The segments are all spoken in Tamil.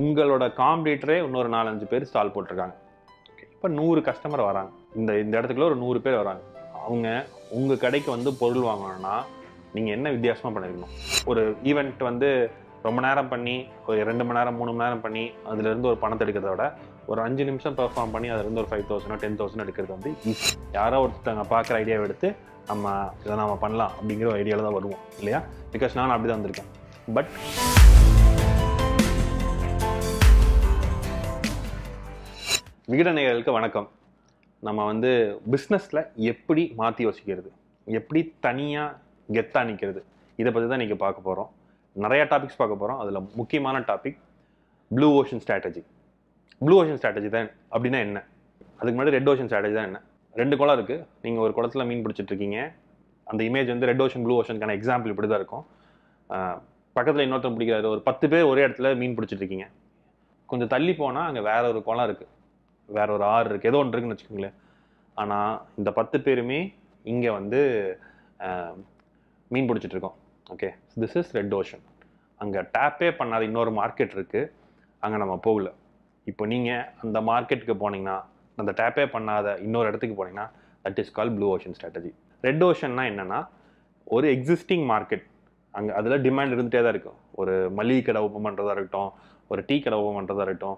உங்களோட காம்படிட்டரே இன்னொரு நாலஞ்சு பேர் ஸ்டால் போட்டிருக்காங்க இப்போ நூறு கஸ்டமர் வராங்க இந்த இந்த இடத்துக்குள்ள ஒரு நூறு பேர் வராங்க அவங்க உங்கள் கடைக்கு வந்து பொருள் வாங்கணும்னா நீங்கள் என்ன வித்தியாசமாக பண்ணிருக்கணும் ஒரு ஈவெண்ட் வந்து ரொம்ப நேரம் பண்ணி ஒரு ரெண்டு மணி நேரம் மூணு மணி நேரம் பண்ணி அதுலேருந்து ஒரு பணத்தை எடுக்கிறத விட ஒரு அஞ்சு நிமிஷம் பெர்ஃபார்ம் பண்ணி அதுலேருந்து ஒரு ஃபைவ் தௌசண்டோ டென் தௌசண்ட் எடுக்கிறது வந்து ஈஸி யாரோ ஒருத்தவங்க பார்க்குற ஐடியாவை எடுத்து நம்ம இதை நம்ம பண்ணலாம் அப்படிங்கிற ஒரு ஐடியாவில் தான் வருவோம் இல்லையா பிகாஸ் நான் அப்படி தான் வந்திருக்கேன் பட் விகட நேயர்களுக்கு வணக்கம் நம்ம வந்து பிஸ்னஸில் எப்படி மாற்றி யோசிக்கிறது எப்படி தனியாக கெத்தா நிற்கிறது இதை பற்றி தான் இன்றைக்கி பார்க்க போகிறோம் நிறைய டாபிக்ஸ் பார்க்க போகிறோம் அதில் முக்கியமான topic blue ocean strategy blue ocean strategy தான் அப்படின்னா என்ன அதுக்கு முன்னாடி ரெட் ஓஷன் ஸ்ட்ராட்டஜி தான் என்ன ரெண்டு குளம் இருக்குது நீங்கள் ஒரு குளத்துல மீன் பிடிச்சிட்டு இருக்கீங்க அந்த இமேஜ் வந்து ரெட் ஓஷன் ப்ளூ ஓஷனுக்கான எக்ஸாம்பிள் இப்படி தான் இருக்கும் பக்கத்தில் இன்னொருத்தன் பிடிக்கிறாரு ஒரு பத்து பேர் ஒரே இடத்துல மீன் பிடிச்சிட்டு இருக்கீங்க கொஞ்சம் தள்ளி போனால் அங்கே வேற ஒரு குளம் இருக்குது வேற ஒரு ஆறு இருக்குது ஏதோ ஒன்று இருக்குன்னு வச்சுக்கோங்களேன் ஆனால் இந்த பத்து பேருமே இங்கே வந்து ஆஹ், மீன் பிடிச்சிட்டு இருக்கோம் okay this is red ocean அங்கே டேப்பே பண்ணாத இன்னொரு மார்க்கெட் இருக்குது அங்கே நம்ம போகல இப்போ நீங்கள் அந்த மார்க்கெட்டுக்கு போனீங்கன்னா அந்த டேப்பே பண்ணாத இன்னொரு இடத்துக்கு போனீங்கன்னா that is call blue ocean strategy red ஓஷன்னா என்னன்னா ஒரு எக்ஸிஸ்டிங் மார்க்கெட் அங்கே அதில் டிமாண்ட் இருந்துகிட்டே தான் இருக்கும் ஒரு மளிகை கடை ஓப்பன் பண்ணுறதா இருக்கட்டும் ஒரு டீ கடை ஓப்பன் பண்ணுறதா இருக்கட்டும்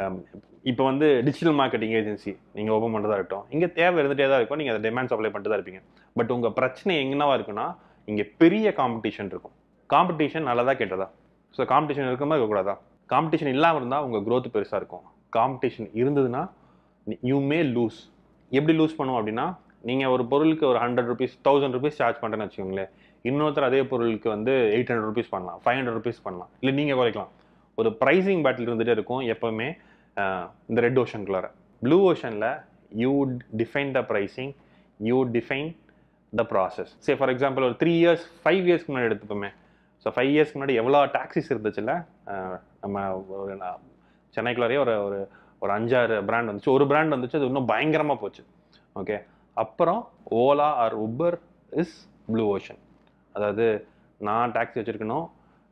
இப்போ வந்து டிஜிட்டல் மார்க்கெட்டிங் ஏஜென்சி நீங்கள் ஓப்பன் பண்ணுறதா இருக்கட்டும் இங்கே தேவை இருந்துகிட்டே தான் இருக்கும் நீங்கள் அதை டிமாண்ட் சப்ளை பண்ணிட்டு தான் இருப்பீங்க பட் உங்கள் பிரச்சனை எங்கனவா இருக்குன்னா இங்கே பெரிய காம்படிஷன் இருக்கும் காம்படிஷன் நல்லதா கெட்டதா ஸோ காம்படிஷன் இருக்குமா இருக்கக்கூடாதா காம்படிஷன் இல்லாமல் இருந்தால் உங்கள் growth பெருசாக இருக்கும் காம்படிஷன் இருந்ததுன்னா யூ மே லூஸ் எப்படி லூஸ் பண்ணுவோம் அப்படின்னா நீங்கள் ஒரு பொருளுக்கு ஒரு hundred rupees thousand rupees charge பண்ணுறேன்னு வச்சுக்கோங்களேன் இன்னொருத்தர் அதே பொருளுக்கு வந்து எயிட் ஹண்ட்ரட் ருபீஸ் பண்ணலாம் ஃபைவ் ஹண்ட்ரட் ருபீஸ் பண்ணலாம் இல்லை நீங்கள் குறைக்கலாம் ஒரு ப்ரைஸிங் பேட்டில் இருந்துகிட்டே இருக்கும் எப்போவுமே ஆஹ், இந்த ரெட் ஓஷனுக்குள்ளார ப்ளூ ஓஷனில் you define the pricing you define the process say for example ஒரு த்ரீ இயர்ஸ் ஃபைவ் இயர்ஸ்க்கு முன்னாடி எடுத்துப்போமே ஸோ ஃபைவ் இயர்ஸ்க்கு முன்னாடி எவ்வளோ டாக்ஸிஸ் இருந்துச்சுல்ல ஆஹ், நம்ம ஒரு நா- சென்னைக்குள்ளாரே ஒரு ஒரு ஒரு அஞ்சாறு பிராண்ட் வந்துச்சு ஒரு பிராண்ட் வந்துச்சு அது இன்னும் பயங்கரமாக போச்சு ஓகே அப்புறம் Ola or Uber is blue ocean அதாவது நான் டாக்ஸி வச்சுருக்கணும்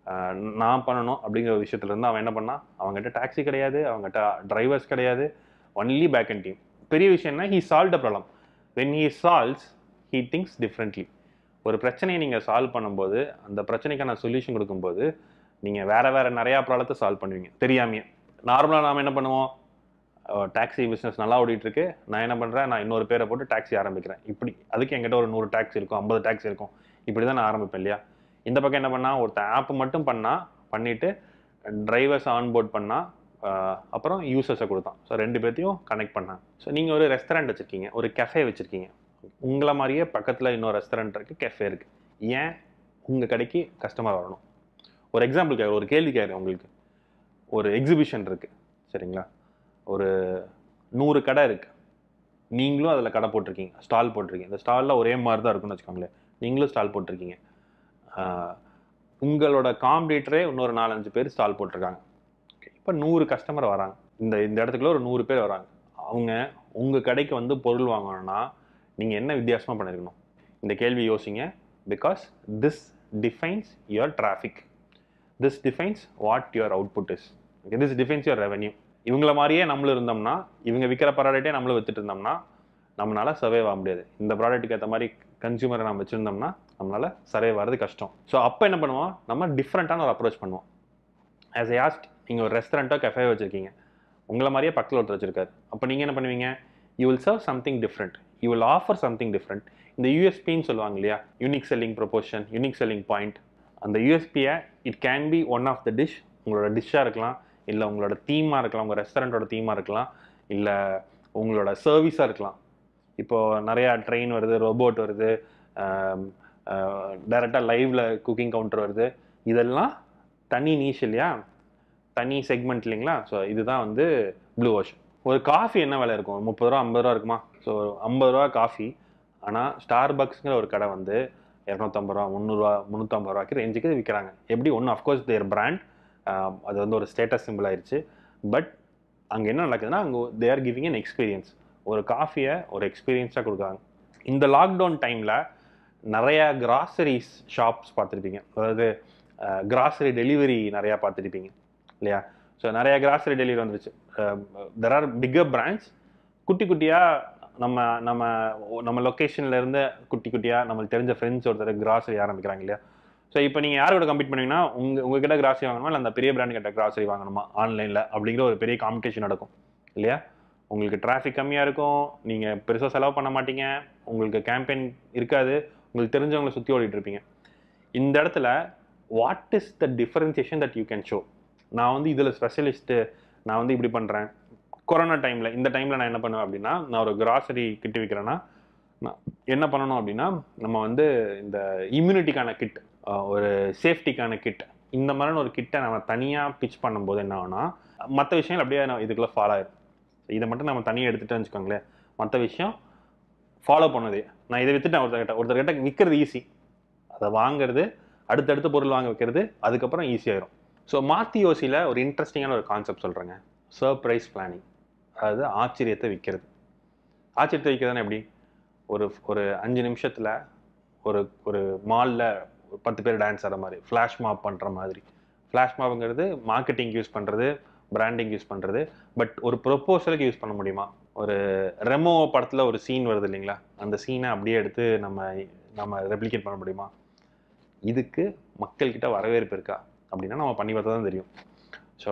நான் பண்ணணும் அப்படிங்கிற ஒரு விஷயத்துல இருந்து அவன் என்ன பண்ணான் அவங்ககிட்ட டாக்ஸி கிடையாது அவங்ககிட்ட டிரைவர்ஸ் கிடையாது ஒன்லி பேக் அண்ட் டீம் பெரிய விஷயம்னா he solve the problem when he solves he thinks differently ஒரு பிரச்சனையை நீங்கள் சால்வ் பண்ணும்போது அந்த பிரச்சனைக்கான சொல்யூஷன் கொடுக்கும்போது நீங்கள் வேற வேற நிறையா ப்ராப்ளத்தை சால்வ் பண்ணுவீங்க தெரியாமையே நார்மலாக நாம் என்ன பண்ணுவோம் டாக்ஸி பிஸ்னஸ் நல்லா ஓடிட்டு இருக்கு நான் என்ன பண்ணுறேன் நான் இன்னொரு பேரை போட்டு டாக்ஸி ஆரம்பிக்கிறேன் இப்படி அதுக்கு என்கிட்ட ஒரு நூறு டாக்ஸி இருக்கும் ஐம்பது டாக்ஸி இருக்கும் இப்படி தான் நான் ஆரம்பிப்பேன் இல்லையா இந்த பக்கம் என்ன பண்ணா ஒருத்தன் ஆப் மட்டும் பண்ணா பண்ணிட்டு டிரைவர்ஸ் ஆன்போர்ட் பண்ணா ஆஹ், அப்புறம் யூசர்ஸை கொடுத்தான் ஸோ ரெண்டு பேர்த்தையும் கனெக்ட் பண்ணான் ஸோ நீங்கள் ஒரு ரெஸ்டாரண்ட் வச்சுருக்கீங்க ஒரு கெஃபே வச்சுருக்கீங்க உங்களை மாதிரியே பக்கத்தில் இன்னொரு ரெஸ்டாரண்ட் இருக்குது கெஃபே இருக்குது ஏன் உங்கள் கடைக்கு கஸ்டமர் வரணும் ஒரு எக்ஸாம்பிள் கேட்குறேன் ஒரு கேள்வி கேட்குறேன் உங்களுக்கு ஒரு எக்ஸிபிஷன் இருக்குது சரிங்களா ஒரு நூறு கடை இருக்குது நீங்களும் அதில் கடை போட்டிருக்கீங்க ஸ்டால் போட்டிருக்கீங்க இந்த ஸ்டாலில் ஒரே மாதிரி தான் இருக்கும்னு வச்சுக்கோங்களேன் நீங்களும் ஸ்டால் போட்டிருக்கீங்க ஆஹ், உங்களோட காம்படிட்டரே இன்னொரு நாலஞ்சு பேர் ஸ்டால் போட்டிருக்காங்க இப்போ நூறு கஸ்டமர் வராங்க இந்த இந்த இடத்துக்குள்ள ஒரு நூறு பேர் வராங்க அவங்க உங்கள் கடைக்கு வந்து பொருள் வாங்கணும்னா நீங்கள் என்ன வித்தியாசமாக பண்ணியிருக்கணும் இந்த கேள்வி யோசிங்க because this defines your traffic this defines what your output is this defines your revenue இவங்கள மாதிரியே நம்மளும் இருந்தோம்னா இவங்க விற்கிற ப்ராடக்ட்டே நம்மளும் வித்துட்டு இருந்தோம்னா நம்மளால சர்வே ஆக முடியாது இந்த ப்ராடக்ட்டுக்கு ஏற்ற மாதிரி கன்சியூமரை நம்ம வச்சுருந்தோம்னா நம்மளால சர்வே வர்றது கஷ்டம் ஸோ அப்போ என்ன பண்ணுவோம் நம்ம டிஃப்ரெண்ட்டான ஒரு அப்ரோச் பண்ணுவோம் ஆஸ் ஏ ஆஸ்ட் நீங்கள் ஒரு ரெஸ்டாரண்ட்டோ கஃபே வச்சுருக்கீங்க உங்களை மாதிரியே பக்கத்தில் ஒருத்தர் வச்சிருக்காரு அப்போ நீங்கள் என்ன பண்ணுவீங்க you will serve something different you will offer something different இந்த யூஎஸ்பின்னு சொல்லுவாங்க இல்லையா unique selling proposition unique selling point அந்த யூஎஸ்பியை it can be one of the dish உங்களோட டிஷ்ஷாக இருக்கலாம் இல்லை உங்களோட தீமாக இருக்கலாம் உங்கள் ரெஸ்டாரண்ட்டோட தீமாக இருக்கலாம் இல்லை உங்களோட சர்வீஸாக இருக்கலாம் இப்போது நிறையா ட்ரெயின் வருது ரோபோட் வருது டைரெக்டாக லைவில் குக்கிங் கவுண்டர் வருது இதெல்லாம் தனி நீஷ் இல்லையா தனி செக்மெண்ட் இல்லைங்களா ஸோ இதுதான் வந்து ப்ளூ ஓஷன் ஒரு காஃபி என்ன விலை இருக்கும் முப்பது ரூபா ஐம்பது ரூபா இருக்குமா ஸோ ஐம்பது ரூபா காஃபி ஆனால் ஸ்டார் பக்ஸ்ங்கிற ஒரு கடை வந்து இரநூத்தம்பது ரூபா முந்நூறுரூவா முந்நூற்றம்பது ரூபாய்க்கு ரேஞ்சுக்கு விற்கிறாங்க எப்படி ஒன்று அஃப்கோர்ஸ் தேர் பிராண்ட் அது வந்து ஒரு ஸ்டேட்டஸ் சிம்பிள் ஆயிடுச்சு பட் அங்கே என்ன நடக்குதுன்னா அங்கே they are giving an experience ஒரு காஃபியை ஒரு எக்ஸ்பீரியன்ஸாக கொடுக்குறாங்க இந்த லாக்டவுன் டைமில் நிறையா கிராசரிஸ் ஷாப்ஸ் பார்த்துருப்பீங்க அதாவது கிராசரி டெலிவரி நிறையா பார்த்துருப்பீங்க இல்லையா ஸோ நிறைய கிராசரி டெலிவரி வந்துருச்சு தெர் ஆர் பிக்கர் பிராண்ட்ஸ் குட்டி குட்டியாக நம்ம நம்ம நம்ம லொக்கேஷன்ல இருந்து குட்டி குட்டியாக நம்மளுக்கு தெரிஞ்ச ஃப்ரெண்ட்ஸ் ஒருத்தர் கிராசரி ஆரம்பிக்கிறாங்க இல்லையா ஸோ இப்போ நீங்கள் யாரோட கம்பீட் பண்ணீங்கன்னா உங்க உங்ககிட்ட கிராசரி வாங்கணுமா இல்லை அந்த பெரிய பிராண்ட் கிட்ட கிராசரி வாங்கணுமா ஆன்லைனில் அப்படிங்கிற ஒரு பெரிய காம்படிஷன் நடக்கும் இல்லையா உங்களுக்கு டிராஃபிக் கம்மியாக இருக்கும் நீங்கள் பெருசாக செலவு பண்ண மாட்டீங்க உங்களுக்கு கேம்பெயின் இருக்காது உங்களுக்கு தெரிஞ்சவங்களை சுற்றி ஓடிட்டு இருப்பீங்க இந்த இடத்துல what is the differentiation that you can show நான் வந்து இதில் ஸ்பெஷலிஸ்ட்டு நான் வந்து இப்படி பண்ணுறேன் கொரோனா டைமில் இந்த டைமில் நான் என்ன பண்ணுவேன் அப்படின்னா நான் ஒரு கிராசரி கிட்டு விற்கிறேன்னா நான் என்ன பண்ணணும் அப்படின்னா நம்ம வந்து இந்த இம்யூனிட்டிக்கான கிட் ஒரு சேஃப்டிக்கான கிட் இந்த மாதிரியான ஒரு கிட்டை நம்ம தனியாக பிச் பண்ணும்போது என்ன ஆகும்னா மற்ற விஷயங்கள் அப்படியே நான் இதுக்குள்ளே ஃபாலோ ஆயிடும் இதை மட்டும் நம்ம தனியாக எடுத்துகிட்டு வச்சுக்கோங்களேன் மற்ற விஷயம் ஃபாலோ பண்ணது நான் இதை வித்துட்டேன் ஒருத்தர்கிட்ட ஒருத்தர்கிட்ட விற்கிறது ஈஸி அதை வாங்குறது அடுத்தடுத்த பொருள் வாங்க வைக்கிறது அதுக்கப்புறம் ஈஸியாயிரும் ஸோ மாற்றி யோசியில் ஒரு இன்ட்ரெஸ்டிங்கான ஒரு கான்செப்ட் சொல்கிறேங்க சர்ப்ரைஸ் பிளானிங் அதாவது ஆச்சரியத்தை விற்கிறது ஆச்சரியத்தை விற்கிறதுனா எப்படி ஒரு ஒரு அஞ்சு நிமிஷத்தில் ஒரு ஒரு மாலில் பத்து பேர் டான்ஸ் ஆடுற மாதிரி ஃப்ளாஷ் மாப் பண்ணுற மாதிரி ஃப்ளாஷ் மாப்ங்கிறது மார்க்கெட்டிங் யூஸ் பண்ணுறது பிராண்டிங் யூஸ் பண்ணுறது பட் ஒரு ப்ரொப்போசலுக்கு யூஸ் பண்ண முடியுமா ஒரு ரெமோ படத்தில் ஒரு சீன் வருது இல்லைங்களா அந்த சீனை அப்படியே எடுத்து நம்ம நம்ம ரெப்ளிகேட் பண்ண முடியுமா இதுக்கு மக்கள்கிட்ட வரவேற்பு இருக்கா அப்படின்னா நம்ம பண்ணி பார்த்தா தான் தெரியும் ஸோ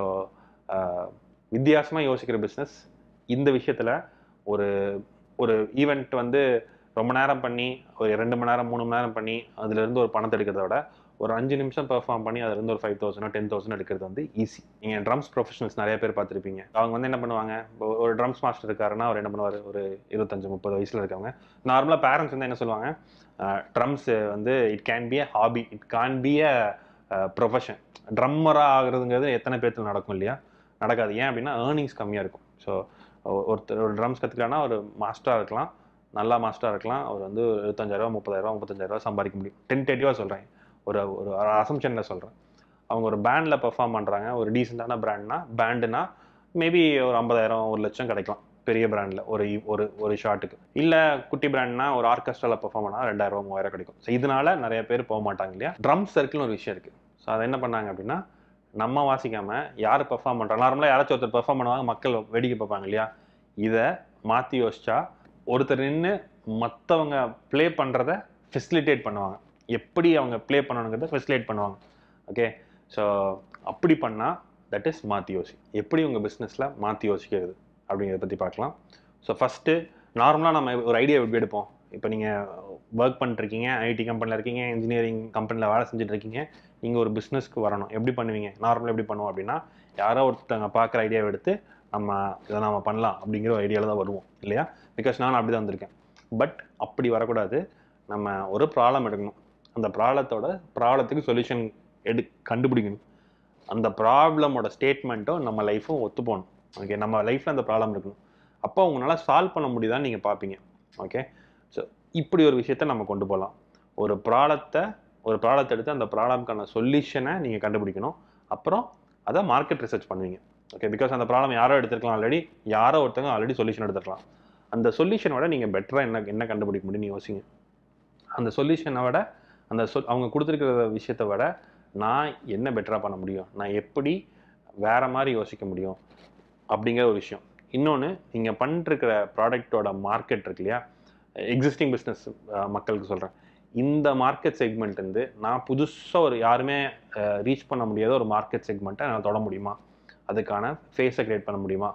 வித்தியாசமாக யோசிக்கிற பிஸ்னஸ் இந்த விஷயத்தில் ஒரு ஒரு ஈவெண்ட் வந்து ரொம்ப நேரம் பண்ணி ஒரு ரெண்டு மணி நேரம் மூணு மணி நேரம் பண்ணி அதுலேருந்து ஒரு பணத்தை எடுக்கிறத விட ஒரு அஞ்சு நிமிஷம் பெர்ஃபார்ம் பண்ணி அதுலேருந்து ஒரு ஃபைவ் தௌசண்டோ டென் தௌசண்ட் எடுக்கிறது வந்து ஈஸி நீங்கள் ட்ரம்ஸ் ப்ரொஃபஷனல்ஸ் நிறைய பேர் பார்த்துருப்பீங்க அவங்க வந்து என்ன பண்ணுவாங்க இப்போ ஒரு ட்ரம்ஸ் மாஸ்டர் இருக்காருன்னா அவர் என்ன பண்ணுவார் ஒரு இருபத்தஞ்சு முப்பது வயசில் இருக்கவங்க நார்மலாக பேரண்ட்ஸ் வந்து என்ன சொல்லுவாங்க ட்ரம்ஸ் வந்து it can be a hobby it can be a profession ட்ரம்மராக ஆகுறதுங்கிறது எத்தனை பேர்த்துல நடக்கும் இல்லையா நடக்காது ஏன் அப்படின்னா ஏர்னிங்ஸ் கம்மியாக இருக்கும் ஸோ ஒருத்தர் ஒரு ட்ரம்ஸ் கற்றுக்கலான்னா ஒரு மாஸ்டராக இருக்கலாம் நல்லா மாஸ்டராக இருக்கலாம் அவர் வந்து இருபத்தஞ்சாயிரரூவா முப்பதாயிரரூவா முப்பத்தஞ்சாயிரரூவா சம்பாதிக்க முடியும் டென்டேட்டிவாக சொல்கிறேன் ஒரு ஒரு அசம்ஷனில் சொல்கிறேன் அவங்க ஒரு பேண்டில் பெர்ஃபார்ம் பண்ணுறாங்க ஒரு டீசெண்டான பிராண்ட்னா பேண்டுனா மேபி ஒரு ஐம்பதாயிரம் ஒரு லட்சம் கிடைக்கலாம் பெரிய பிராண்டில் ஒரு ஒரு ஒரு ஷாட்டுக்கு இல்லை குட்டி பிராண்ட்னா ஒரு ஆர்கெஸ்ட்ராவில் பெர்ஃபார்ம் பண்ணால் ரெண்டாயிரம் மூவாயிரம் கிடைக்கும் ஸோ இதனால நிறைய பேர் போக மாட்டாங்க இல்லையா ட்ரம் சர்க்கிள்னு ஒரு விஷயம் இருக்குது ஸோ அதை என்ன பண்ணாங்க அப்படின்னா நம்ம வாசிக்காமல் யார் பெர்ஃபார்ம் பண்ணுறாங்க நார்மலாக யாராச்சும் ஒருத்தர் பெர்ஃபார்ம் பண்ணுவாங்க மக்கள் வேடிக்கை பார்ப்பாங்க இல்லையா இதை மாற்றி யோசிச்சா ஒருத்தர் நின்று மற்றவங்க ப்ளே பண்ணுறத ஃபெசிலிட்டேட் பண்ணுவாங்க எப்படி அவங்க ப்ளே பண்ணணுங்கிறத ஃபெசிலிட்டேட் பண்ணுவாங்க ஓகே ஸோ அப்படி பண்ணால் தட் இஸ் மாற்றி யோசி எப்படி உங்கள் பிஸ்னஸில் மாற்றி யோசிக்கிறது அப்படிங்கிறத பற்றி பார்க்கலாம் ஸோ ஃபஸ்ட்டு நார்மலாக நம்ம ஒரு ஐடியா எப்படி எடுப்போம் இப்போ நீங்கள் ஒர்க் பண்ணிருக்கீங்க ஐடி கம்பெனியில் இருக்கீங்க இன்ஜினியரிங் கம்பெனியில் வேலை செஞ்சுட்டு இருக்கீங்க நீங்கள் ஒரு பிஸ்னஸ்க்கு வரணும் எப்படி பண்ணுவீங்க நார்மலாக எப்படி பண்ணுவோம் அப்படின்னா யாரோ ஒருத்தங்க பார்க்குற ஐடியாவை எடுத்து நம்ம இதை நம்ம பண்ணலாம் அப்படிங்கிற ஒரு ஐடியாவில் தான் வருவோம் இல்லையா பிகாஸ் நான் அப்படி தான் வந்திருக்கேன் பட் அப்படி வரக்கூடாது நம்ம ஒரு ப்ராப்ளம் எடுக்கணும் அந்த ப்ராப்ளத்தோட ப்ராப்ளத்துக்கு சொல்யூஷன் எடு கண்டுபிடிக்கணும் அந்த ப்ராப்ளமோட ஸ்டேட்மெண்ட்டும் நம்ம லைஃப்பும் ஒத்து போகணும் ஓகே நம்ம லைஃப்பில் அந்த ப்ராப்ளம் இருக்கணும் அப்போ உங்களால் சால்வ் பண்ண முடியுதான்னு நீங்கள் பார்ப்பீங்க ஓகே ஸோ இப்படி ஒரு விஷயத்த நம்ம கொண்டு போகலாம் ஒரு ப்ராப்ளத்தை ஒரு ப்ராப்ளத்தை எடுத்து அந்த ப்ராப்ளம்க்கான சொல்யூஷனை நீங்கள் கண்டுபிடிக்கணும் அப்புறம் அதை மார்க்கெட் ரிசர்ச் பண்ணுவீங்க ஓகே பிகாஸ் அந்த ப்ராப்ளம் யாரோ எடுத்துருக்கலாம் ஆல்ரெடி யாரோ ஒருத்தங்க ஆல்ரெடி சொல்யூஷன் எடுத்துருக்கலாம் அந்த சொல்யூஷனோட நீங்கள் பெட்டராக என்ன என்ன கண்டுபிடிக்க முடியும்னு யோசிங்க அந்த சொல்யூஷனை விட அந்த சொல் அவங்க கொடுத்துருக்கிற விஷயத்தை விட நான் என்ன பெட்டராக பண்ண முடியும் நான் எப்படி வேற மாதிரி யோசிக்க முடியும் அப்படிங்கிற ஒரு விஷயம் இன்னொன்று நீங்கள் பண்ணிருக்கிற ப்ராடக்டோட மார்க்கெட் இருக்கு இல்லையா எக்ஸிஸ்டிங் பிஸ்னஸ் மக்களுக்கு சொல்கிறேன் இந்த மார்க்கெட் செக்மெண்ட் இருந்து நான் புதுசாக ஒரு யாருமே ரீச் பண்ண முடியாத ஒரு மார்க்கெட் செக்மெண்ட்டை நான் தொட முடியுமா அதுக்கான ஃபேஸை க்ரியேட் பண்ண முடியுமா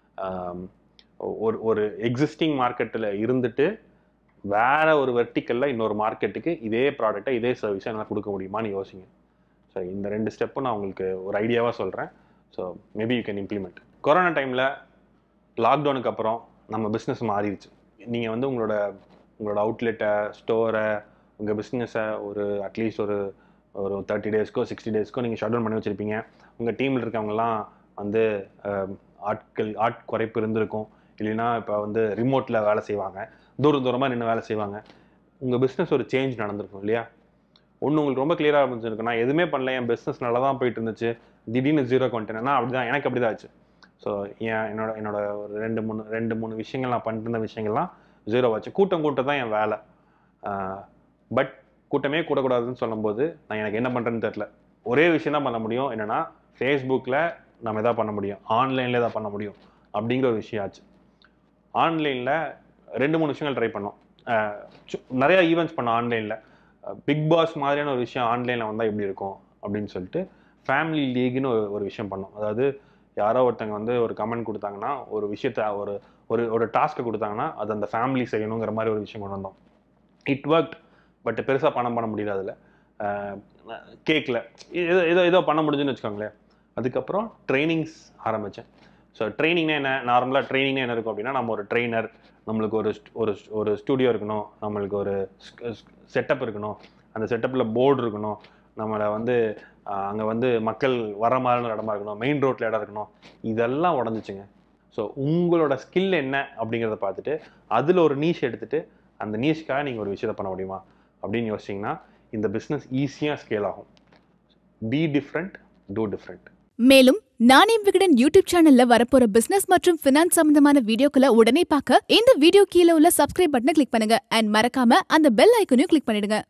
ஒரு ஒரு எக்ஸிஸ்டிங் மார்க்கெட்டில் இருந்துட்டு வேற ஒரு வெர்டிக்கலில் இன்னொரு மார்க்கெட்டுக்கு இதே ப்ராடக்டை இதே சர்வீஸை என்னால் கொடுக்க முடியுமான்னு யோசிங்க ஸோ இந்த ரெண்டு ஸ்டெப்பும் நான் உங்களுக்கு ஒரு ஐடியாவாக சொல்கிறேன் so maybe you can implement corona டைமில் லாக்டவுனுக்கு அப்புறம் நம்ம பிஸ்னஸ் மாறிடுச்சு நீங்கள் வந்து உங்களோட உங்களோட அவுட்லெட்டை ஸ்டோரை உங்கள் பிஸ்னஸை ஒரு அட்லீஸ்ட் ஒரு ஒரு தேர்ட்டி டேஸ்க்கோ சிக்ஸ்டி டேஸ்க்கோ நீங்கள் ஷட் டவுன் பண்ணி வச்சுருப்பீங்க உங்கள் டீமில் இருக்கவங்கலாம் வந்து ஆட்கள் ஆட் குறைப்பு இருந்திருக்கும் இல்லைன்னா இப்போ வந்து ரிமோட்டில் வேலை செய்வாங்க தூரம் தூரமாக நின்று வேலை செய்வாங்க உங்கள் பிஸ்னஸ் ஒரு சேஞ்ச் நடந்திருக்கும் இல்லையா ஒன்று உங்களுக்கு ரொம்ப கிளியராக இருந்துச்சிருக்கு நான் எதுவுமே பண்ணல என் பிஸ்னஸ் நல்லா தான் போயிட்டு இருந்துச்சு திடீர்னு ஜீரோ கொண்டேன் நான் அப்படி தான் எனக்கு அப்படி தான் ஆச்சு ஸோ என் என்னோட என்னோட ஒரு ரெண்டு மூணு ரெண்டு மூணு விஷயங்கள் நான் பண்ணிட்டு இருந்த விஷயங்கள்லாம் ஜீரோ ஆச்சு கூட்டம் கூட்டம் தான் என் வேலை பட் கூட்டமே கூடக்கூடாதுன்னு சொல்லும்போது நான் எனக்கு என்ன பண்ணுறேன்னு தெரில ஒரே விஷயம் தான் பண்ண முடியும் என்னென்னா ஃபேஸ்புக்கில் நம்ம எதாவது பண்ண முடியும் ஆன்லைனில் எதாவது பண்ண முடியும் அப்படிங்கிற ஒரு விஷயம் ஆச்சு ஆன்லைனில் ரெண்டு மூணு விஷயங்கள் ட்ரை பண்ணோம் அஹ் சு- நிறைய ஈவெண்ட்ஸ் பண்ணோம் ஆன்லைனில் பிக் பாஸ் மாதிரியான ஒரு விஷயம் ஆன்லைனில் வந்தால் எப்படி இருக்கும் அப்படின்னு சொல்லிட்டு ஃபேமிலி லீக்னு ஒரு ஒரு விஷயம் பண்ணோம் அதாவது யாரோ ஒருத்தங்க வந்து ஒரு கமெண்ட் கொடுத்தாங்கன்னா ஒரு விஷயத்த ஒரு ஒரு ஒரு டாஸ்க்கை கொடுத்தாங்கன்னா அது அந்த ஃபேமிலி செய்யணுங்கிற மாதிரி ஒரு விஷயம் கொண்டு வந்தோம் இட் ஒர்க் பட் பெருசாக பணம் பண்ண முடியல அதில் கேக்கில் ஏதோ ஏதோ ஏதோ பண்ண முடிஞ்சுன்னு வச்சுக்கோங்களேன் அதுக்கப்புறம் ட்ரைனிங்ஸ் ஆரம்பித்தேன் ஸோ ட்ரைனிங்னா என்ன நார்மலாக ட்ரைனிங்னா என்ன இருக்கும் அப்படின்னா நம்ம ஒரு ட்ரெயினர் நம்மளுக்கு ஒரு st- ஒரு st- ஒரு ஸ்டூடியோ இருக்கணும் நம்மளுக்கு ஒரு செட்டப் இருக்கணும் அந்த செட்டப்பில் போர்டு இருக்கணும் நம்மளை வந்து அங்கே வந்து மக்கள் வர மாதிரியான ஒரு இடமா இருக்கணும் மெயின் ரோட்டில் இடம் இருக்கணும் இதெல்லாம் உடஞ்சிச்சுங்க ஸோ உங்களோட ஸ்கில் என்ன அப்படிங்கிறத பார்த்துட்டு அதில் ஒரு நீஷ் எடுத்துட்டு அந்த நீஷ்க்காக நீங்கள் ஒரு விஷயத்தை பண்ண முடியுமா அப்படின்னு யோசிச்சிங்கன்னா இந்த பிஸ்னஸ் ஈஸியாக ஸ்கேல் ஆகும் பி டிஃப்ரெண்ட் டூ டிஃப்ரெண்ட் மேலும் நானே விகடன் யூடியூப் சேனல்ல வரப்போற பிசினஸ் மற்றும் பினான்ஸ் சம்பந்தமான வீடியோக்களை உடனே பார்க்க இந்த வீடியோ கீழே உள்ள சப்ஸ்கிரைப் பட்டனை கிளிக் பண்ணுங்க அண்ட் மறக்காம அந்த பெல் ஐக்கனையும் கிளிக் பண்ணிடுங்க